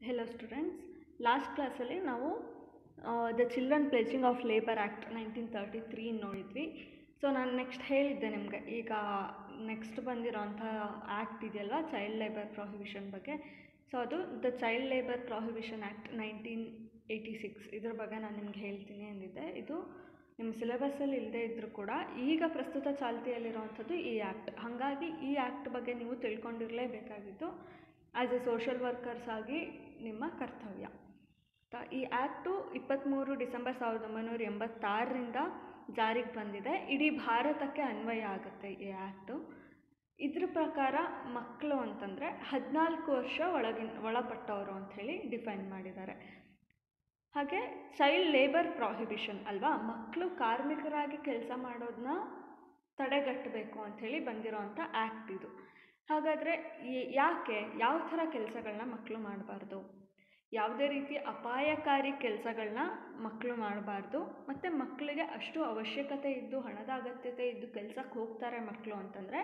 Hello students last ಕ್ಲಾಸಲ್ಲಿ ನಾವು the children pledging of labour act nineteen thirty three ನೋಡಿದ್ವಿ so ನಾನು next ಹೇಳಿದ್ದೆ ನಿಮಗೆ ಈಗ ನೆಕ್ಸ್ಟ್ ಬಂದಿರೋಂಥ ಆ್ಯಕ್ಟ್ ಇದೆಯಲ್ವ ಚೈಲ್ಡ್ ಲೇಬರ್ ಪ್ರೊಹಿಬಿಷನ್ ಬಗ್ಗೆ ಸೊ ಅದು the child labour prohibition act nineteen eighty six ಇದ್ರ ಬಗ್ಗೆ ನಾನು ನಿಮ್ಗೆ ಹೇಳ್ತೀನಿ ಅಂದಿದ್ದೆ ಇದು ನಿಮ್ಮ ಸಿಲೆಬಸ್ಸಲ್ಲಿ ಇಲ್ಲದೇ ಇದ್ದರೂ ಕೂಡ ಈಗ ಪ್ರಸ್ತುತ ಚಾಲ್ತಿಯಲ್ಲಿರುವಂಥದ್ದು ಈ ಆ್ಯಕ್ಟ್ ಹಾಗಾಗಿ ಈ ಆ್ಯಕ್ಟ್ ಬಗ್ಗೆ ನೀವು ತಿಳ್ಕೊಂಡಿರಲೇಬೇಕಾಗಿದ್ದು ಆ್ಯಸ್ ಎ ಸೋಷಲ್ ವರ್ಕರ್ಸ್ ಆಗಿ ನಿಮ್ಮ ಕರ್ತವ್ಯ ತ ಈ ಆ್ಯಕ್ಟು ಇಪ್ಪತ್ತ್ಮೂರು ಡಿಸೆಂಬರ್ ಸಾವಿರದ ಒಂಬೈನೂರ ಎಂಬತ್ತಾರರಿಂದ ಜಾರಿಗೆ ಬಂದಿದೆ ಇಡೀ ಭಾರತಕ್ಕೆ ಅನ್ವಯ ಆಗುತ್ತೆ ಈ ಆ್ಯಕ್ಟು ಇದ್ರ ಪ್ರಕಾರ ಮಕ್ಕಳು ಅಂತಂದರೆ ಹದಿನಾಲ್ಕು ವರ್ಷ ಒಳಗಿನ ಒಳಪಟ್ಟವರು ಅಂಥೇಳಿ ಡಿಫೈನ್ ಮಾಡಿದ್ದಾರೆ ಹಾಗೆ ಚೈಲ್ಡ್ ಲೇಬರ್ ಪ್ರಾಹಿಬಿಷನ್ ಅಲ್ವಾ ಮಕ್ಕಳು ಕಾರ್ಮಿಕರಾಗಿ ಕೆಲಸ ಮಾಡೋದನ್ನ ತಡೆಗಟ್ಟಬೇಕು ಅಂಥೇಳಿ ಬಂದಿರೋವಂಥ ಆ್ಯಕ್ಟ್ ಇದು ಹಾಗಾದರೆ ಯಾಕೆ ಯಾವ ಥರ ಕೆಲಸಗಳನ್ನ ಮಕ್ಕಳು ಮಾಡಬಾರ್ದು ಯಾವುದೇ ರೀತಿ ಅಪಾಯಕಾರಿ ಕೆಲಸಗಳನ್ನ ಮಕ್ಕಳು ಮಾಡಬಾರ್ದು ಮತ್ತು ಮಕ್ಕಳಿಗೆ ಅಷ್ಟು ಅವಶ್ಯಕತೆ ಇದ್ದು ಹಣದ ಅಗತ್ಯತೆ ಇದ್ದು ಕೆಲ್ಸಕ್ಕೆ ಹೋಗ್ತಾರೆ ಮಕ್ಕಳು ಅಂತಂದರೆ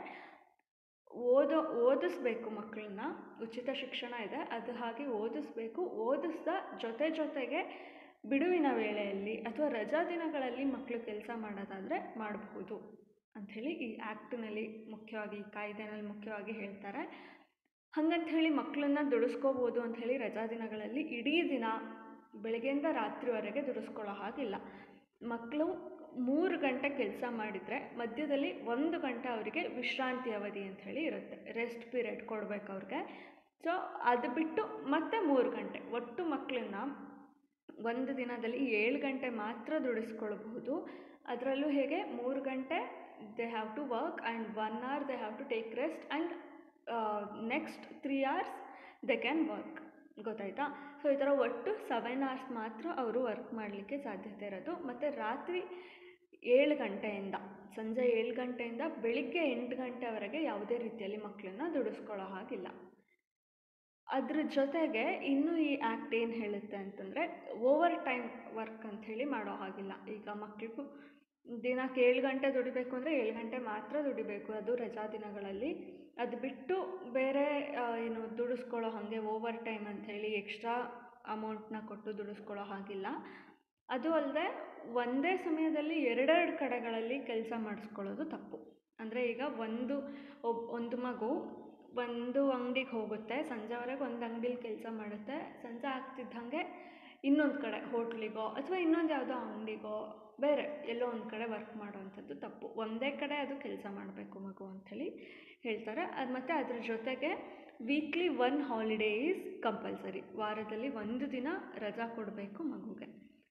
ಓದೋ ಓದಿಸ್ಬೇಕು ಮಕ್ಕಳನ್ನ ಉಚಿತ ಶಿಕ್ಷಣ ಇದೆ ಅದು ಹಾಗೆ ಓದಿಸ್ಬೇಕು ಓದಿಸ್ದ ಜೊತೆ ಜೊತೆಗೆ ಬಿಡುವಿನ ವೇಳೆಯಲ್ಲಿ ಅಥವಾ ರಜಾ ದಿನಗಳಲ್ಲಿ ಮಕ್ಕಳು ಕೆಲಸ ಮಾಡೋದಾದರೆ ಮಾಡಬಹುದು ಅಂಥೇಳಿ ಈ ಆ್ಯಕ್ಟ್ನಲ್ಲಿ ಮುಖ್ಯವಾಗಿ ಈ ಕಾಯ್ದೆನಲ್ಲಿ ಮುಖ್ಯವಾಗಿ ಹೇಳ್ತಾರೆ ಹಾಗಂತ ಹೇಳಿ ಮಕ್ಕಳನ್ನ ದುಡಿಸ್ಕೋಬೋದು ಅಂಥೇಳಿ ರಜಾ ದಿನಗಳಲ್ಲಿ ಇಡೀ ದಿನ ಬೆಳಗ್ಗೆಯಿಂದ ರಾತ್ರಿವರೆಗೆ ದುಡಿಸ್ಕೊಳ್ಳೋ ಹಾಗಿಲ್ಲ ಮಕ್ಕಳು ಮೂರು ಗಂಟೆ ಕೆಲಸ ಮಾಡಿದರೆ ಮಧ್ಯದಲ್ಲಿ ಒಂದು ಗಂಟೆ ಅವರಿಗೆ ವಿಶ್ರಾಂತಿ ಅವಧಿ ಅಂಥೇಳಿ ಇರುತ್ತೆ ರೆಸ್ಟ್ ಪೀರಿಯಡ್ ಕೊಡಬೇಕು ಅವ್ರಿಗೆ ಸೊ ಅದು ಬಿಟ್ಟು ಮತ್ತೆ ಮೂರು ಗಂಟೆ ಒಟ್ಟು ಮಕ್ಕಳನ್ನ ಒಂದು ದಿನದಲ್ಲಿ ಏಳು ಗಂಟೆ ಮಾತ್ರ ದುಡಿಸ್ಕೊಳ್ಬಹುದು ಅದರಲ್ಲೂ ಹೇಗೆ ಮೂರು ಗಂಟೆ they have to work and one hour they have to take rest and next three hours they can work ಗೊತ್ತಾಯ್ತಾ ಸೊ ಈ ಥರ ಒಟ್ಟು ಸೆವೆನ್ ಅವರ್ಸ್ ಮಾತ್ರ ಅವರು ವರ್ಕ್ ಮಾಡಲಿಕ್ಕೆ ಸಾಧ್ಯತೆ ಇರೋದು ಮತ್ತು ರಾತ್ರಿ ಏಳು ಗಂಟೆಯಿಂದ ಸಂಜೆ ಏಳು ಗಂಟೆಯಿಂದ ಬೆಳಿಗ್ಗೆ ಎಂಟು ಗಂಟೆವರೆಗೆ ಯಾವುದೇ ರೀತಿಯಲ್ಲಿ ಮಕ್ಕಳನ್ನ ದುಡಿಸ್ಕೊಳ್ಳೋ ಹಾಗಿಲ್ಲ ಅದ್ರ ಜೊತೆಗೆ ಇನ್ನೂ ಈ ಆ್ಯಕ್ಟ್ ಏನು ಹೇಳುತ್ತೆ ಅಂತಂದರೆ ಓವರ್ ಟೈಮ್ ವರ್ಕ್ ಅಂಥೇಳಿ ಮಾಡೋ ಹಾಗಿಲ್ಲ ಈಗ ಮಕ್ಕಳಿಗೂ ದಿನಕ್ಕೆ ಏಳು ಗಂಟೆ ದುಡಿಬೇಕು ಅಂದರೆ ಏಳು ಗಂಟೆ ಮಾತ್ರ ದುಡಿಬೇಕು ಅದು ರಜಾ ದಿನಗಳಲ್ಲಿ ಅದು ಬಿಟ್ಟು ಬೇರೆ ಏನು ದುಡಿಸ್ಕೊಳ್ಳೋ ಹಾಗೆ ಓವರ್ ಟೈಮ್ ಅಂಥೇಳಿ ಎಕ್ಸ್ಟ್ರಾ ಅಮೌಂಟ್ನ ಕೊಟ್ಟು ದುಡಿಸ್ಕೊಳ್ಳೋ ಹಾಗಿಲ್ಲ ಅದು ಅಲ್ಲದೆ ಒಂದೇ ಸಮಯದಲ್ಲಿ ಎರಡೆರಡು ಕಡೆಗಳಲ್ಲಿ ಕೆಲಸ ಮಾಡಿಸ್ಕೊಳ್ಳೋದು ತಪ್ಪು ಅಂದರೆ ಈಗ ಒಂದು ಒಬ್ ಒಂದು ಮಗು ಒಂದು ಅಂಗಡಿಗೆ ಹೋಗುತ್ತೆ ಸಂಜೆವರೆಗೆ ಒಂದು ಅಂಗಡೀಲಿ ಕೆಲಸ ಮಾಡುತ್ತೆ ಸಂಜೆ ಆಗ್ತಿದ್ದಂಗೆ ಇನ್ನೊಂದು ಕಡೆ ಹೋಟ್ಲಿಗೋ ಅಥವಾ ಇನ್ನೊಂದು ಯಾವುದೋ ಅಂಗಡಿಗೋ ಬೇರೆ ಎಲ್ಲೋ ಒಂದು ಕಡೆ ವರ್ಕ್ ಮಾಡೋವಂಥದ್ದು ತಪ್ಪು ಒಂದೇ ಕಡೆ ಅದು ಕೆಲಸ ಮಾಡಬೇಕು ಮಗು ಅಂಥೇಳಿ ಹೇಳ್ತಾರೆ ಅದು ಮತ್ತು ಅದ್ರ ಜೊತೆಗೆ weekly one holiday is compulsory ವಾರದಲ್ಲಿ ಒಂದು ದಿನ ರಜಾ ಕೊಡಬೇಕು ಮಗುಗೆ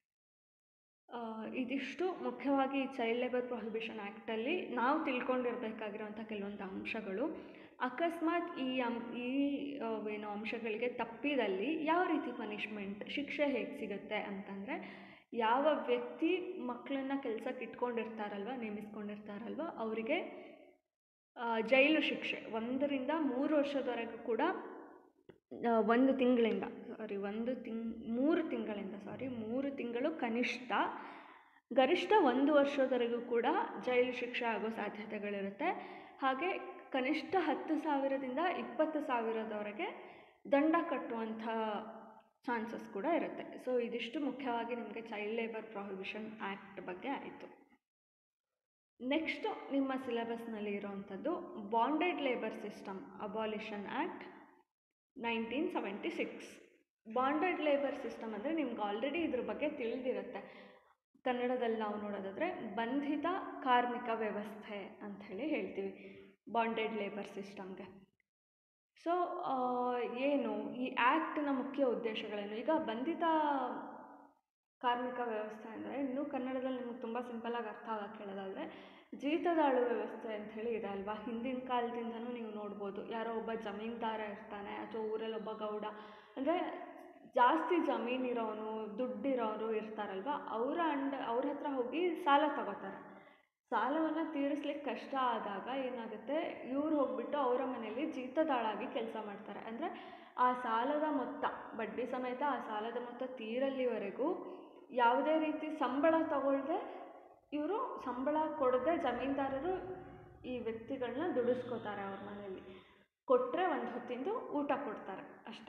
ಇದಿಷ್ಟು ಮುಖ್ಯವಾಗಿ ಈ ಚೈಲ್ಡ್ ಲೇಬರ್ ಪ್ರೊಹಿಬಿಷನ್ ಆ್ಯಕ್ಟಲ್ಲಿ ನಾವು ತಿಳ್ಕೊಂಡಿರ್ಬೇಕಾಗಿರೋಂಥ ಕೆಲವೊಂದು ಅಂಶಗಳು ಅಕಸ್ಮಾತ್ ಈ ಅಂ ಈ ಏನು ಅಂಶಗಳಿಗೆ ತಪ್ಪಿದಲ್ಲಿ ಯಾವ ರೀತಿ ಪನಿಷ್ಮೆಂಟ್ ಶಿಕ್ಷೆ ಹೇಗೆ ಸಿಗುತ್ತೆ ಅಂತಂದರೆ ಯಾವ ವ್ಯಕ್ತಿ ಮಕ್ಕಳನ್ನ ಕೆಲ್ಸಕ್ಕೆ ಇಟ್ಕೊಂಡಿರ್ತಾರಲ್ವ ನೇಮಿಸ್ಕೊಂಡಿರ್ತಾರಲ್ವ ಅವರಿಗೆ ಜೈಲು ಶಿಕ್ಷೆ ಒಂದರಿಂದ ಮೂರು ವರ್ಷದವರೆಗೂ ಕೂಡ ಒಂದು ತಿಂಗಳಿಂದ ಸಾರಿ ಒಂದು ತಿಂಗ್ ಮೂರು ತಿಂಗಳಿಂದ ಸಾರಿ ಮೂರು ತಿಂಗಳು ಕನಿಷ್ಠ ಗರಿಷ್ಠ ಒಂದು ವರ್ಷದವರೆಗೂ ಕೂಡ ಜೈಲು ಶಿಕ್ಷೆ ಆಗೋ ಸಾಧ್ಯತೆಗಳಿರುತ್ತೆ ಹಾಗೆ ಕನಿಷ್ಠ ಹತ್ತು ಸಾವಿರದಿಂದ ಇಪ್ಪತ್ತು ಸಾವಿರದವರೆಗೆ ದಂಡ ಕಟ್ಟುವಂಥ ಚಾನ್ಸಸ್ ಕೂಡ ಇರುತ್ತೆ ಸೊ ಇದಿಷ್ಟು ಮುಖ್ಯವಾಗಿ ನಿಮಗೆ ಚೈಲ್ಡ್ ಲೇಬರ್ ಪ್ರೊಹಿಬಿಷನ್ ಆ್ಯಕ್ಟ್ ಬಗ್ಗೆ ಆಯಿತು ನೆಕ್ಸ್ಟು ನಿಮ್ಮ ಸಿಲೆಬಸ್ನಲ್ಲಿ ಇರೋವಂಥದ್ದು bonded labour system abolition act nineteen seventy six bonded labour system ಅಂದರೆ ನಿಮ್ಗೆ ಆಲ್ರೆಡಿ ಇದ್ರ ಬಗ್ಗೆ ತಿಳಿದಿರುತ್ತೆ ಕನ್ನಡದಲ್ಲಿ ನಾವು ನೋಡೋದಾದರೆ ಬಂಧಿತ ಕಾರ್ಮಿಕ ವ್ಯವಸ್ಥೆ ಅಂಥೇಳಿ ಹೇಳ್ತೀವಿ ಬಾಂಡೆಡ್ ಲೇಬರ್ ಸಿಸ್ಟಮ್ಗೆ ಸೊ ಏನು ಈ ಆ್ಯಕ್ಟ್ನ ಮುಖ್ಯ ಉದ್ದೇಶಗಳೇನು ಈಗ ಬಂಧಿತ ಕಾರ್ಮಿಕ ವ್ಯವಸ್ಥೆ ಅಂದರೆ ಇನ್ನೂ ಕನ್ನಡದಲ್ಲಿ ನಿಮ್ಗೆ ತುಂಬ ಸಿಂಪಲಾಗಿ ಅರ್ಥ ಆಗಕ್ಕೆ ಹೇಳೋದಾದರೆ ಜೀತದಾಳು ವ್ಯವಸ್ಥೆ ಅಂಥೇಳಿ ಇದೆ ಅಲ್ವಾ ಹಿಂದಿನ ಕಾಲದಿಂದನೂ ನೀವು ನೋಡ್ಬೋದು ಯಾರೋ ಒಬ್ಬ ಜಮೀನ್ದಾರ ಇರ್ತಾನೆ ಅಥವಾ ಊರಲ್ಲಿ ಒಬ್ಬ ಗೌಡ ಅಂದರೆ ಜಾಸ್ತಿ ಜಮೀನಿರೋನು ದುಡ್ಡಿರೋರು ಇರ್ತಾರಲ್ವ ಅವರ ಅಂಡ ಅವ್ರ ಹತ್ರ ಹೋಗಿ ಸಾಲ ತಗೋತಾರೆ ಸಾಲವನ್ನು ತೀರಿಸ್ಲಿಕ್ಕೆ ಕಷ್ಟ ಆದಾಗ ಏನಾಗುತ್ತೆ ಇವ್ರು ಹೋಗ್ಬಿಟ್ಟು ಅವರ ಮನೆಯಲ್ಲಿ ಜೀತದಾಳಾಗಿ ಕೆಲಸ ಮಾಡ್ತಾರೆ ಅಂದರೆ ಆ ಸಾಲದ ಮೊತ್ತ ಬಡ್ಡಿ ಸಮೇತ ಆ ಸಾಲದ ಮೊತ್ತ ತೀರಲ್ಲಿವರೆಗೂ ಯಾವುದೇ ರೀತಿ ಸಂಬಳ ತಗೊಳ್ಳದೆ ಇವರು ಸಂಬಳ ಕೊಡದೆ ಜಮೀನ್ದಾರರು ಈ ವ್ಯಕ್ತಿಗಳನ್ನ ದುಡಿಸ್ಕೋತಾರೆ ಅವ್ರ ಮನೆಯಲ್ಲಿ ಕೊಟ್ಟರೆ ಒಂದು ಹೊತ್ತಿಂದು ಊಟ ಕೊಡ್ತಾರೆ ಅಷ್ಟೆ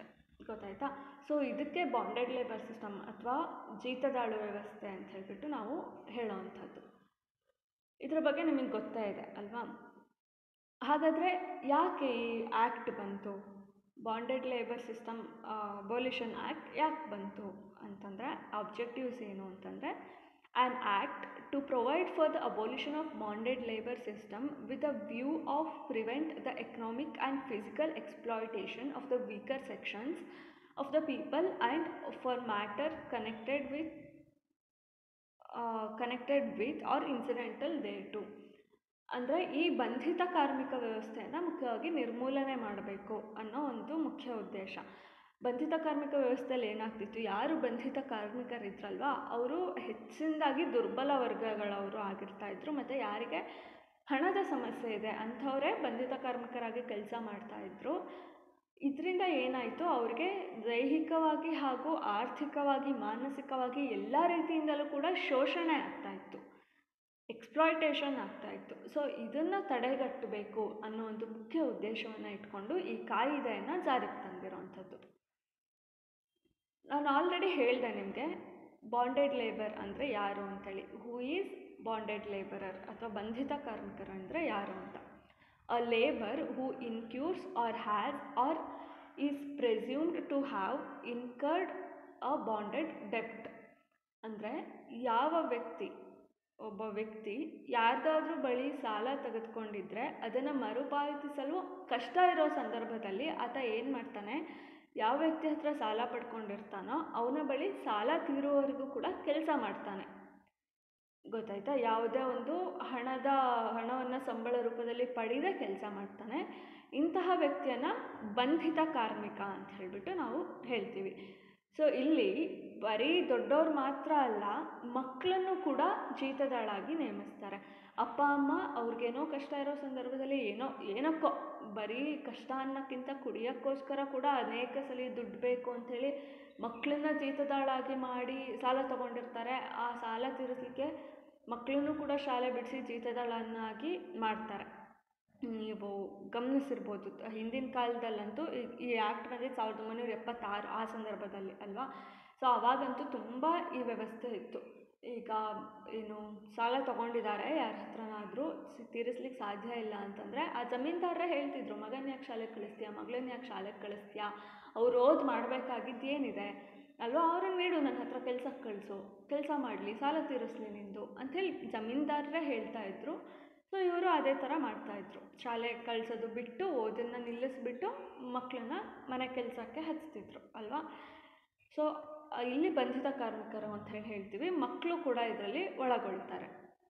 ಗೊತ್ತಾಯ್ತಾ ಸೊ ಇದಕ್ಕೆ ಬಾಂಡೆಡ್ ಲೇಬರ್ ಸಿಸ್ಟಮ್ ಅಥವಾ ಜೀತದಾಳು ವ್ಯವಸ್ಥೆ ಅಂತ ಹೇಳ್ಬಿಟ್ಟು ನಾವು ಹೇಳೋವಂಥದ್ದು ಇದರ ಬಗ್ಗೆ ನಿಮಗೆ ಗೊತ್ತೇ ಇದೆ ಅಲ್ವಾ ಹಾಗಾದರೆ ಯಾಕೆ ಈ ಆ್ಯಕ್ಟ್ ಬಂತು bonded labour system abolition act ಯಾಕೆ ಬಂತು ಅಂತಂದರೆ ಆಬ್ಜೆಕ್ಟಿವ್ಸ್ ಏನು ಅಂತಂದರೆ an act to provide for the abolition of bonded labour system with a view of prevent the economic and physical exploitation of the weaker sections of the people and for matter connected with connected with or incidental thereto ಅಂದರೆ ಈ ಬಂಧಿತ ಕಾರ್ಮಿಕ ವ್ಯವಸ್ಥೆಯನ್ನು ಮುಖ್ಯವಾಗಿ ನಿರ್ಮೂಲನೆ ಮಾಡಬೇಕು ಅನ್ನೋ ಒಂದು ಮುಖ್ಯ ಉದ್ದೇಶ ಬಂಧಿತ ಕಾರ್ಮಿಕ ವ್ಯವಸ್ಥೆಯಲ್ಲಿ ಏನಾಗ್ತಿತ್ತು ಯಾರು ಬಂಧಿತ ಕಾರ್ಮಿಕರಿದ್ರಲ್ವ ಅವರು ಹೆಚ್ಚಿನದಾಗಿ ದುರ್ಬಲ ವರ್ಗಗಳವರು ಆಗಿರ್ತಾ ಇದ್ರು ಮತ್ತು ಯಾರಿಗೆ ಹಣದ ಸಮಸ್ಯೆ ಇದೆ ಅಂಥವರೇ ಬಂಧಿತ ಕಾರ್ಮಿಕರಾಗಿ ಕೆಲಸ ಮಾಡ್ತಾಯಿದ್ರು ಇದರಿಂದ ಏನಾಯಿತು ಅವ್ರಿಗೆ ದೈಹಿಕವಾಗಿ ಹಾಗೂ ಆರ್ಥಿಕವಾಗಿ ಮಾನಸಿಕವಾಗಿ ಎಲ್ಲ ರೀತಿಯಿಂದಲೂ ಕೂಡ ಶೋಷಣೆ ಆಗ್ತಾಯಿತ್ತು ಎಕ್ಸ್ಪ್ಲಾಯ್ಟೇಷನ್ ಆಗ್ತಾಯಿತ್ತು ಸೊ ಇದನ್ನು ತಡೆಗಟ್ಟಬೇಕು ಅನ್ನೋ ಒಂದು ಮುಖ್ಯ ಉದ್ದೇಶವನ್ನು ಇಟ್ಕೊಂಡು ಈ ಕಾಯಿದೆಯನ್ನು ಜಾರಿಗೆ ತಂದಿರೋವಂಥದ್ದು ನಾನು ಆಲ್ರೆಡಿ ಹೇಳಿದೆ ನಿಮಗೆ ಬಾಂಡೆಡ್ ಲೇಬರ್ ಅಂದರೆ ಯಾರು ಅಂತೇಳಿ ಹೂ ಈಸ್ ಬಾಂಡೆಡ್ ಲೇಬರರ್ ಅಥವಾ ಬಂಧಿತ ಕಾರ್ಮಿಕರು ಅಂದರೆ ಯಾರು ಅಂತ a labour who incurs or has or is presumed to have incurred a bonded ಡೆಪ್ಟ್ ಅಂದರೆ ಯಾವ ವ್ಯಕ್ತಿ ಒಬ್ಬ ವ್ಯಕ್ತಿ ಯಾರ್ದಾದ್ರೂ ಬಳಿ ಸಾಲ ತೆಗೆದುಕೊಂಡಿದ್ರೆ ಅದನ್ನು ಮರುಪಾವತಿಸಲು ಕಷ್ಟ ಇರೋ ಸಂದರ್ಭದಲ್ಲಿ ಆತ ಏನು ಮಾಡ್ತಾನೆ ಯಾವ ವ್ಯಕ್ತಿ ಹತ್ರ ಸಾಲ ಪಡ್ಕೊಂಡಿರ್ತಾನೋ ಅವನ ಬಳಿ ಸಾಲ ತೀರುವವರೆಗೂ ಕೂಡ ಕೆಲಸ ಮಾಡ್ತಾನೆ ಗೊತ್ತಾಯ್ತಾ ಯಾವುದೇ ಒಂದು ಹಣದ ಹಣವನ್ನು ಸಂಬಳ ರೂಪದಲ್ಲಿ ಪಡೆದೇ ಕೆಲಸ ಮಾಡ್ತಾನೆ ಇಂತಹ ವ್ಯಕ್ತಿಯನ್ನು ಬಂಧಿತ ಕಾರ್ಮಿಕ ಅಂತ ಹೇಳಿಬಿಟ್ಟು ನಾವು ಹೇಳ್ತೀವಿ ಸೊ ಇಲ್ಲಿ ಬರೀ ದೊಡ್ಡವ್ರು ಮಾತ್ರ ಅಲ್ಲ ಮಕ್ಕಳನ್ನು ಕೂಡ ಜೀತದಾಳಾಗಿ ನೇಮಿಸ್ತಾರೆ ಅಪ್ಪ ಅಮ್ಮ ಅವ್ರಿಗೇನೋ ಕಷ್ಟ ಇರೋ ಸಂದರ್ಭದಲ್ಲಿ ಏನೋ ಏನಕ್ಕೋ ಬರೀ ಕಷ್ಟ ಅನ್ನೋಕ್ಕಿಂತ ಕುಡಿಯೋಕ್ಕೋಸ್ಕರ ಕೂಡ ಅನೇಕ ಸಲ ದುಡ್ಡು ಬೇಕು ಅಂಥೇಳಿ ಮಕ್ಕಳನ್ನ ಜೀತದಾಳಾಗಿ ಮಾಡಿ ಸಾಲ ತೊಗೊಂಡಿರ್ತಾರೆ ಆ ಸಾಲ ತೀರಿಸಲಿಕ್ಕೆ ಮಕ್ಕಳನ್ನು ಕೂಡ ಶಾಲೆ ಬಿಡಿಸಿ ಜೀತದಾಳನ್ನಾಗಿ ಮಾಡ್ತಾರೆ ನೀವು ಗಮನಿಸಿರ್ಬೋದು ಹಿಂದಿನ ಕಾಲದಲ್ಲಂತೂ ಈ ಆ್ಯಕ್ಟ್ ಬಂದಿದ್ದು ಸಾವಿರದ ಒಂಬೈನೂರ ಎಪ್ಪತ್ತಾರು ಆ ಸಂದರ್ಭದಲ್ಲಿ ಅಲ್ವಾ ಸೊ ಅವಾಗಂತೂ ತುಂಬ ಈ ವ್ಯವಸ್ಥೆ ಇತ್ತು ಈಗ ಏನು ಸಾಲ ತೊಗೊಂಡಿದ್ದಾರೆ ಯಾರ ಹತ್ರನಾದರೂ ತೀರಿಸ್ಲಿಕ್ಕೆ ಸಾಧ್ಯ ಇಲ್ಲ ಅಂತಂದರೆ ಆ ಜಮೀನ್ದಾರರೇ ಹೇಳ್ತಿದ್ರು ಮಗನ ಯಾಕೆ ಶಾಲೆಗೆ ಕಳಿಸ್ತೀಯಾ ಮಗಳನ್ನ ಯಾಕೆ ಶಾಲೆಗೆ ಕಳಿಸ್ತೀಯಾ ಅವ್ರು ಓದಿ ಮಾಡಬೇಕಾಗಿದ್ದು ಏನಿದೆ ಅಲ್ವಾ ಅವ್ರನ್ನ ನೀಡು ನನ್ನ ಹತ್ರ ಕೆಲ್ಸಕ್ಕೆ ಕಳಿಸು ಕೆಲಸ ಮಾಡಲಿ ಸಾಲ ತೀರಿಸ್ಲಿ ನಿಂದು ಅಂಥೇಳಿ ಜಮೀನ್ದಾರರೇ ಹೇಳ್ತಾ ಇದ್ರು ಸೊ ಇವರು ಅದೇ ಥರ ಮಾಡ್ತಾಯಿದ್ರು ಶಾಲೆಗೆ ಕಳಿಸೋದು ಬಿಟ್ಟು ಓದನ್ನು ನಿಲ್ಲಿಸ್ಬಿಟ್ಟು ಮಕ್ಕಳನ್ನ ಮನೆ ಕೆಲಸಕ್ಕೆ ಹಚ್ತಿದ್ರು ಅಲ್ವಾ ಸೊ ಇಲ್ಲಿ ಬಂಧಿತ ಕಾರ್ಮಿಕರು ಅಂತ ಹೇಳಿ ಹೇಳ್ತೀವಿ ಮಕ್ಕಳು ಕೂಡ ಇದರಲ್ಲಿ ಒಳಗೊಳ್ತಾರೆ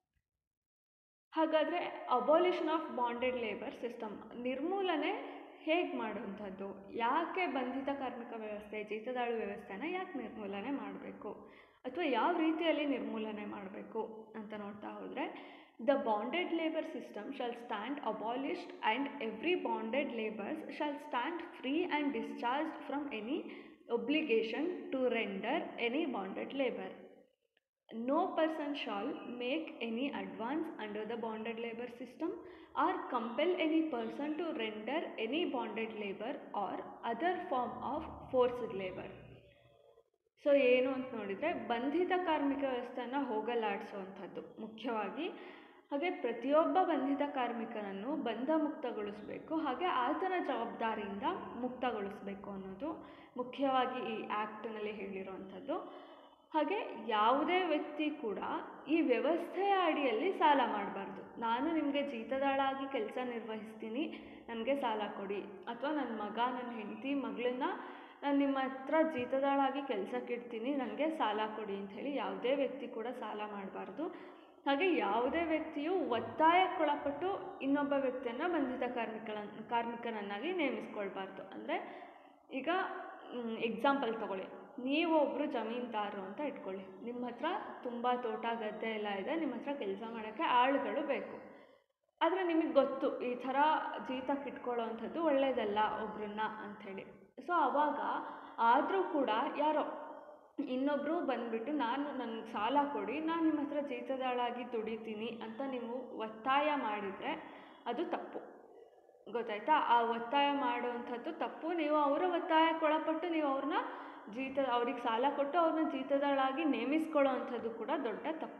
ಹಾಗಾದರೆ abolition of bonded labour system ನಿರ್ಮೂಲನೆ ಹೇಗೆ ಮಾಡುವಂಥದ್ದು ಯಾಕೆ ಬಂಧಿತ ಕಾರ್ಮಿಕ ವ್ಯವಸ್ಥೆ ಜೀತದಾಳು ವ್ಯವಸ್ಥೆನ ಯಾಕೆ ನಿರ್ಮೂಲನೆ ಮಾಡಬೇಕು ಅಥವಾ ಯಾವ ರೀತಿಯಲ್ಲಿ ನಿರ್ಮೂಲನೆ ಮಾಡಬೇಕು ಅಂತ ನೋಡ್ತಾ ಹೋದರೆ the bonded labour system shall stand abolished and every bonded labourers shall stand free and discharge from any obligation to render any bonded labor. No person shall make any advance under the bonded labor system or compel any person to render any bonded labor or other form of forced labor. So ಏನು ಅಂತ ನೋಡಿದರೆ ಬಂಧಿತ ಕಾರ್ಮಿಕ ವ್ಯವಸ್ಥೆಯನ್ನು ಹೋಗಲಾಡಿಸುವಂಥದ್ದು ಮುಖ್ಯವಾಗಿ ಹಾಗೆ ಪ್ರತಿಯೊಬ್ಬ ಬಂಧಿತ ಕಾರ್ಮಿಕನನ್ನು ಬಂಧ ಮುಕ್ತಗೊಳಿಸಬೇಕು ಹಾಗೆ ಆತನ ಜವಾಬ್ದಾರಿಯಿಂದ ಮುಕ್ತಗೊಳಿಸಬೇಕು ಅನ್ನೋದು ಮುಖ್ಯವಾಗಿ ಈ ಆ್ಯಕ್ಟ್ನಲ್ಲಿ ಹೇಳಿರುವಂಥದ್ದು ಹಾಗೆ ಯಾವುದೇ ವ್ಯಕ್ತಿ ಕೂಡ ಈ ವ್ಯವಸ್ಥೆಯ ಅಡಿಯಲ್ಲಿ ಸಾಲ ಮಾಡಬಾರ್ದು ನಾನು ನಿಮಗೆ ಜೀತದಾಳಾಗಿ ಕೆಲಸ ನಿರ್ವಹಿಸ್ತೀನಿ ನನಗೆ ಸಾಲ ಕೊಡಿ ಅಥವಾ ನನ್ನ ಮಗ ನನ್ನ ಹೆಂಡತಿ ಮಗಳನ್ನ ನಾನು ನಿಮ್ಮ ಹತ್ರ ಜೀತದಾಳಾಗಿ ಕೆಲಸಕ್ಕೆ ಇಡ್ತೀನಿ ನನಗೆ ಸಾಲ ಕೊಡಿ ಅಂಥೇಳಿ ಯಾವುದೇ ವ್ಯಕ್ತಿ ಕೂಡ ಸಾಲ ಮಾಡಬಾರ್ದು ಹಾಗೆ ಯಾವುದೇ ವ್ಯಕ್ತಿಯು ಒತ್ತಾಯಕ್ಕೊಳಪಟ್ಟು ಇನ್ನೊಬ್ಬ ವ್ಯಕ್ತಿಯನ್ನು ಬಂಧಿತ ಕಾರ್ಮಿಕಳ ಕಾರ್ಮಿಕನನ್ನಾಗಿ ನೇಮಿಸ್ಕೊಳ್ಬಾರ್ದು ಅಂದರೆ ಈಗ ಎಕ್ಸಾಂಪಲ್ ತೊಗೊಳ್ಳಿ ನೀವು ಒಬ್ಬರು ಜಮೀನ್ದಾರರು ಅಂತ ಇಟ್ಕೊಳ್ಳಿ ನಿಮ್ಮ ಹತ್ರ ತುಂಬ ತೋಟ ಗದ್ದೆ ಎಲ್ಲ ಇದೆ ನಿಮ್ಮ ಹತ್ರ ಕೆಲಸ ಮಾಡೋಕ್ಕೆ ಆಳುಗಳು ಬೇಕು ಆದರೆ ನಿಮಗೆ ಗೊತ್ತು ಈ ಥರ ಜೀತಕ್ಕೆ ಇಟ್ಕೊಳ್ಳೋ ಅಂಥದ್ದು ಒಳ್ಳೆಯದಲ್ಲ ಒಬ್ರನ್ನ ಅಂಥೇಳಿ ಸೊ ಆವಾಗ ಆದರೂ ಕೂಡ ಯಾರೋ ಇನ್ನೊಬ್ಬರು ಬಂದುಬಿಟ್ಟು ನಾನು ನನಗೆ ಸಾಲ ಕೊಡಿ ನಾನು ನಿಮ್ಮ ಹತ್ರ ಜೀತದಾಳಾಗಿ ದುಡಿತೀನಿ ಅಂತ ನೀವು ಒತ್ತಾಯ ಮಾಡಿದರೆ ಅದು ತಪ್ಪು ಗೊತ್ತಾಯ್ತಾ ಆ ಒತ್ತಾಯ ಮಾಡುವಂಥದ್ದು ತಪ್ಪು ನೀವು ಅವರ ಒತ್ತಾಯಕ್ಕೊಳಪಟ್ಟು ನೀವು ಅವ್ರನ್ನ ಜೀತ ಅವ್ರಿಗೆ ಸಾಲ ಕೊಟ್ಟು ಅವ್ರನ್ನ ಜೀತದಾಳಾಗಿ ನೇಮಿಸ್ಕೊಳ್ಳೋ ಅಂಥದ್ದು ಕೂಡ ದೊಡ್ಡ ತಪ್ಪು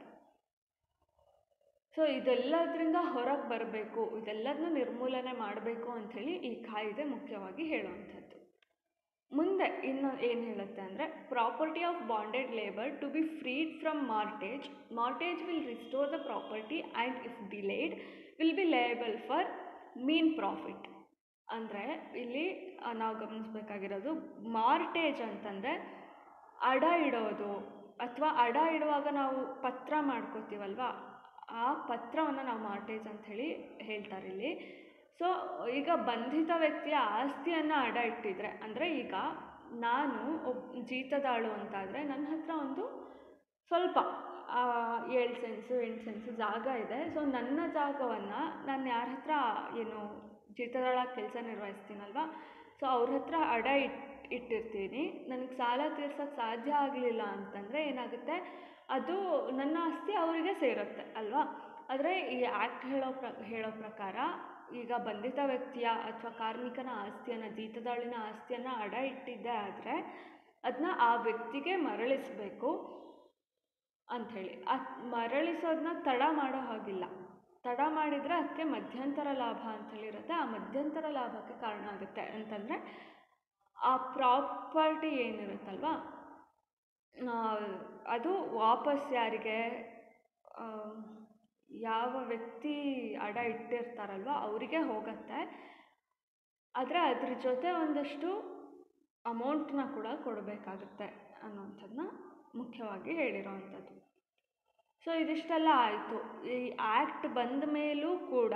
ಸೊ ಇದೆಲ್ಲದರಿಂದ ಹೊರಗೆ ಬರಬೇಕು ಇದೆಲ್ಲದನ್ನೂ ನಿರ್ಮೂಲನೆ ಮಾಡಬೇಕು ಅಂಥೇಳಿ ಈ ಕಾಯ್ದೆ ಮುಖ್ಯವಾಗಿ ಹೇಳುವಂಥದ್ದು ಮುಂದೆ ಇನ್ನು ಏನು ಹೇಳುತ್ತೆ ಅಂದರೆ property of bonded labour to be freed from mortgage mortgage will restore the property and if delayed will be liable for ಮೀನ್ ಪ್ರಾಫಿಟ್ ಅಂದರೆ ಇಲ್ಲಿ ಆ, ನಾವು ಗಮನಿಸಬೇಕಾಗಿರೋದು ಮಾರ್ಟೇಜ್ ಅಂತಂದರೆ ಅಡ ಇಡೋದು ಅಥವಾ ಅಡ ಇಡುವಾಗ ನಾವು ಪತ್ರ ಮಾಡ್ಕೋತೀವಲ್ವ ಆ ಪತ್ರವನ್ನು ನಾವು ಮಾರ್ಟೇಜ್ ಅಂಥೇಳಿ ಹೇಳ್ತಾರೆ ಇಲ್ಲಿ ಸೊ ಈಗ ಬಂಧಿತ ವ್ಯಕ್ತಿಯ ಆಸ್ತಿಯನ್ನು ಅಡ ಇಟ್ಟಿದ್ರೆ ಅಂದರೆ ಈಗ ನಾನು ಒಬ್ ಜೀತದಾಳು ಅಂತಾದರೆ ನನ್ನ ಹತ್ರ ಒಂದು ಸ್ವಲ್ಪ ಏಳು ಸೆನ್ಸು ಎಂಟು ಸೆನ್ಸು ಜಾಗ ಇದೆ ಸೊ ನನ್ನ ಜಾಗವನ್ನು ನಾನು ಯಾರ ಹತ್ರ ಏನು ಜೀತದಾಳಾಗಿ ಕೆಲಸ ನಿರ್ವಹಿಸ್ತೀನಲ್ವ ಸೊ ಅವ್ರ ಹತ್ರ ಅಡ ಇಟ್ ಇಟ್ಟಿರ್ತೀನಿ ನನಗೆ ಸಾಲ ತೀರ್ಸೋಕ್ಕೆ ಸಾಧ್ಯ ಆಗಲಿಲ್ಲ ಅಂತಂದರೆ ಏನಾಗುತ್ತೆ ಅದು ನನ್ನ ಆಸ್ತಿ ಅವರಿಗೆ ಸೇರುತ್ತೆ ಅಲ್ವಾ ಆದರೆ ಈ ಆ್ಯಕ್ಟ್ ಹೇಳೋ ಪ್ರ ಹೇಳೋ ಪ್ರಕಾರ ಈಗ ಬಂಧಿತ ವ್ಯಕ್ತಿಯ ಅಥವಾ ಕಾರ್ಮಿಕನ ಆಸ್ತಿಯನ್ನು ಜೀತದಾಳಿನ ಆಸ್ತಿಯನ್ನು ಅಡ ಇಟ್ಟಿದ್ದೇ ಆದರೆ ಅದನ್ನ ಆ ವ್ಯಕ್ತಿಗೆ ಮರಳಿಸಬೇಕು ಅಂಥೇಳಿ ಆ ಮರಳಿಸೋದನ್ನ ತಡ ಮಾಡೋ ಹಾಗಿಲ್ಲ ತಡ ಮಾಡಿದರೆ ಅದಕ್ಕೆ ಮಧ್ಯಂತರ ಲಾಭ ಅಂಥೇಳಿರುತ್ತೆ ಆ ಮಧ್ಯಂತರ ಲಾಭಕ್ಕೆ ಕಾರಣ ಆಗುತ್ತೆ ಅಂತಂದರೆ ಆ ಪ್ರಾಪರ್ಟಿ ಏನಿರುತ್ತಲ್ವ ಆ, ಅದು ವಾಪಸ್ ಯಾರಿಗೆ ಆ, ಯಾವ ವ್ಯಕ್ತಿ ಅಡ ಇಟ್ಟಿರ್ತಾರಲ್ವ ಅವರಿಗೆ ಹೋಗುತ್ತೆ ಆದರೆ ಅದ್ರ ಜೊತೆ ಒಂದಷ್ಟು ಅಮೌಂಟ್ನ ಕೂಡ ಕೊಡಬೇಕಾಗುತ್ತೆ ಅನ್ನೋಂಥದ್ದನ್ನ ಮುಖ್ಯವಾಗಿ ಹೇಳಿರೋವಂಥದ್ದು ಸೊ ಇದಿಷ್ಟೆಲ್ಲ ಆಯಿತು ಈ ಆ್ಯಕ್ಟ್ ಬಂದ ಮೇಲೂ ಕೂಡ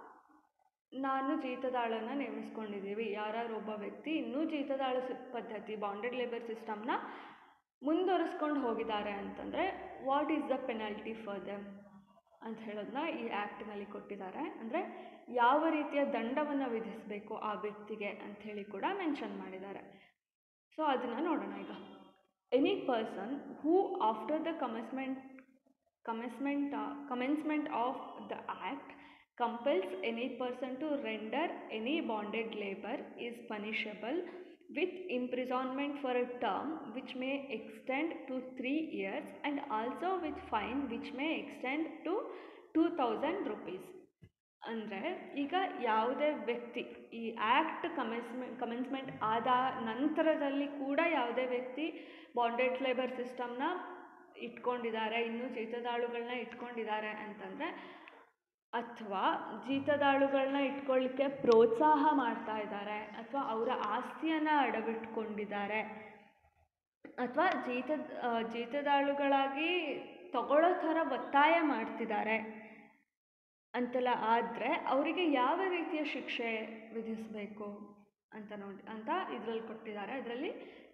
ನಾನು ಜೀತದಾಳನ್ನು ನೇಮಿಸ್ಕೊಂಡಿದ್ದೀವಿ ಯಾರು ಒಬ್ಬ ವ್ಯಕ್ತಿ ಇನ್ನೂ ಜೀತದಾಳ ಸಿ- ಪದ್ಧತಿ ಬಾಂಡೆಡ್ ಲೇಬರ್ ಸಿಸ್ಟಮ್ನ ಮುಂದುವರಿಸ್ಕೊಂಡು ಹೋಗಿದ್ದಾರೆ ಅಂತಂದರೆ what is the penalty for them ಅಂತ ಹೇಳೋದನ್ನ ಈ ಆ್ಯಕ್ಟ್ನಲ್ಲಿ ಕೊಟ್ಟಿದ್ದಾರೆ ಅಂದರೆ ಯಾವ ರೀತಿಯ ದಂಡವನ್ನು ವಿಧಿಸಬೇಕು ಆ ವ್ಯಕ್ತಿಗೆ ಅಂಥೇಳಿ ಕೂಡ ಮೆನ್ಷನ್ ಮಾಡಿದ್ದಾರೆ ಸೊ ಅದನ್ನು ನೋಡೋಣ ಈಗ any person who after the commencement commencement uh, commencement of the act compels any person to render any bonded labor is punishable with imprisonment for a term which may extend to 3 years and also with fine which may extend to 2000 rupees ಅಂದರೆ ಈಗ ಯಾವುದೇ ವ್ಯಕ್ತಿ ಈ act commencement commencement ಆದ ನಂತರದಲ್ಲಿ ಕೂಡ ಯಾವುದೇ ವ್ಯಕ್ತಿ ಬಾಂಡೆಡ್ ಲೇಬರ್ ಸಿಸ್ಟಮ್ನ ಇಟ್ಕೊಂಡಿದ್ದಾರೆ ಇನ್ನೂ ಜೀತದಾಳುಗಳನ್ನ ಇಟ್ಕೊಂಡಿದ್ದಾರೆ ಅಂತಂದರೆ ಅಥವಾ ಜೀತದಾಳುಗಳನ್ನ ಇಟ್ಕೊಳ್ಳಿಕ್ಕೆ ಪ್ರೋತ್ಸಾಹ ಮಾಡ್ತಾ ಇದ್ದಾರೆ ಅಥವಾ ಅವರ ಆಸ್ತಿಯನ್ನು ಅಡವಿಟ್ಕೊಂಡಿದ್ದಾರೆ ಅಥವಾ ಜೀತ ಆ, ಜೀತದಾಳುಗಳಾಗಿ ತಗೊಳ್ಳೋ ಥರ ಒತ್ತಾಯ ಮಾಡ್ತಿದ್ದಾರೆ ಅಂತೆಲ್ಲ ಆದರೆ ಅವರಿಗೆ ಯಾವ ರೀತಿಯ ಶಿಕ್ಷೆ ವಿಧಿಸಬೇಕು ಅಂತ ನೋಡಿ ಅಂತ ಇದರಲ್ಲಿ ಕೊಟ್ಟಿದ್ದಾರೆ ಅದರಲ್ಲಿ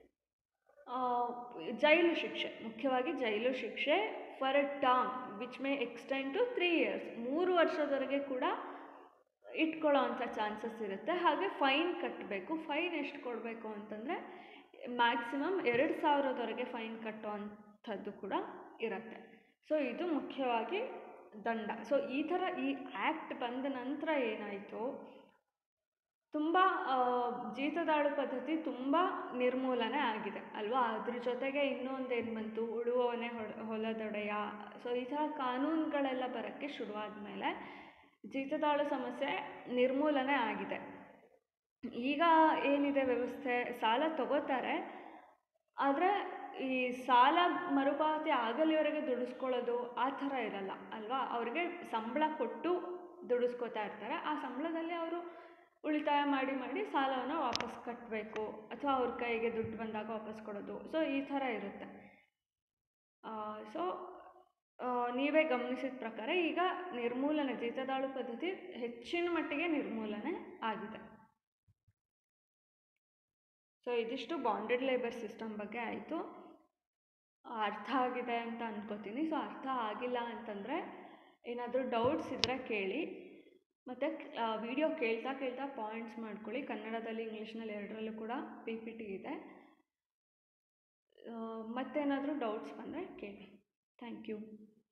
ಜೈಲು ಶಿಕ್ಷೆ ಮುಖ್ಯವಾಗಿ ಜೈಲು ಶಿಕ್ಷೆ for a term which may extend to three years ಮೂರು ವರ್ಷದವರೆಗೆ ಕೂಡ ಇಟ್ಕೊಳ್ಳೋ ಅಂಥ ಚಾನ್ಸಸ್ ಇರುತ್ತೆ ಹಾಗೆ ಫೈನ್ ಕಟ್ಟಬೇಕು ಫೈನ್ ಎಷ್ಟು ಕೊಡಬೇಕು ಅಂತಂದರೆ ಮ್ಯಾಕ್ಸಿಮಮ್ ಎರಡು ಸಾವಿರದವರೆಗೆ ಫೈನ್ ಕಟ್ಟೋ ಅಂಥದ್ದು ಕೂಡ ಇರುತ್ತೆ ಸೊ ಇದು ಮುಖ್ಯವಾಗಿ ದಂಡ ಸೊ ಈ ಥರ ಈ ಆ್ಯಕ್ಟ್ ಬಂದ ನಂತರ ಏನಾಯಿತು ತುಂಬ ಜೀತದಾಳು ಪದ್ಧತಿ ತುಂಬ ನಿರ್ಮೂಲನೆ ಆಗಿದೆ ಅಲ್ವಾ ಅದ್ರ ಜೊತೆಗೆ ಇನ್ನೊಂದು ಏನು ಬಂತು ಉಳುವವನೇ ಹೊಡ ಹೊಲದೊಡೆಯ ಸೊ ಈ ಥರ ಕಾನೂನುಗಳೆಲ್ಲ ಬರೋಕ್ಕೆ ಶುರುವಾದ ಮೇಲೆ ಜೀತದಾಳು ಸಮಸ್ಯೆ ನಿರ್ಮೂಲನೆ ಆಗಿದೆ ಈಗ ಏನಿದೆ ವ್ಯವಸ್ಥೆ ಸಾಲ ತಗೋತಾರೆ ಆದರೆ ಈ ಸಾಲ ಮರುಪಾವತಿ ಆಗಲಿವರೆಗೆ ದುಡಿಸ್ಕೊಳ್ಳೋದು ಆ ಥರ ಇರಲ್ಲ ಅಲ್ವಾ ಅವ್ರಿಗೆ ಸಂಬಳ ಕೊಟ್ಟು ದುಡಿಸ್ಕೋತಾ ಇರ್ತಾರೆ ಆ ಸಂಬಳದಲ್ಲಿ ಅವರು ಉಳಿತಾಯ ಮಾಡಿ ಮಾಡಿ ಸಾಲವನ್ನು ವಾಪಸ್ ಕಟ್ಟಬೇಕು ಅಥವಾ ಅವ್ರ ಕೈಗೆ ದುಡ್ಡು ಬಂದಾಗ ವಾಪಸ್ ಕೊಡೋದು ಸೊ ಈ ಥರ ಇರುತ್ತೆ ಸೊ ನೀವೇ ಗಮನಿಸಿದ ಪ್ರಕಾರ ಈಗ ನಿರ್ಮೂಲನೆ ಜೀತದಾಳು ಪದ್ಧತಿ ಹೆಚ್ಚಿನ ಮಟ್ಟಿಗೆ ನಿರ್ಮೂಲನೆ ಆಗಿದೆ ಸೊ ಇದಿಷ್ಟು ಬಾಂಡೆಡ್ ಲೇಬರ್ ಸಿಸ್ಟಮ್ ಬಗ್ಗೆ ಆಯಿತು ಅರ್ಥ ಆಗಿದೆ ಅಂತ ಅಂದ್ಕೋತೀನಿ ಸೊ ಅರ್ಥ ಆಗಿಲ್ಲ ಅಂತಂದರೆ ಏನಾದರೂ ಡೌಟ್ಸ್ ಇದ್ದರೆ ಕೇಳಿ ಮತ್ತು ವಿಡಿಯೋ ಕೇಳ್ತಾ ಕೇಳ್ತಾ ಪಾಯಿಂಟ್ಸ್ ಮಾಡ್ಕೊಳ್ಳಿ ಕನ್ನಡದಲ್ಲಿ ಇಂಗ್ಲೀಷ್ನಲ್ಲಿ ಎರಡರಲ್ಲೂ ಕೂಡ ಪಿ ಪಿ ಟಿ ಇದೆ ಮತ್ತೇನಾದರೂ ಡೌಟ್ಸ್ ಬಂದರೆ ಕೇಳಿ ಥ್ಯಾಂಕ್ ಯು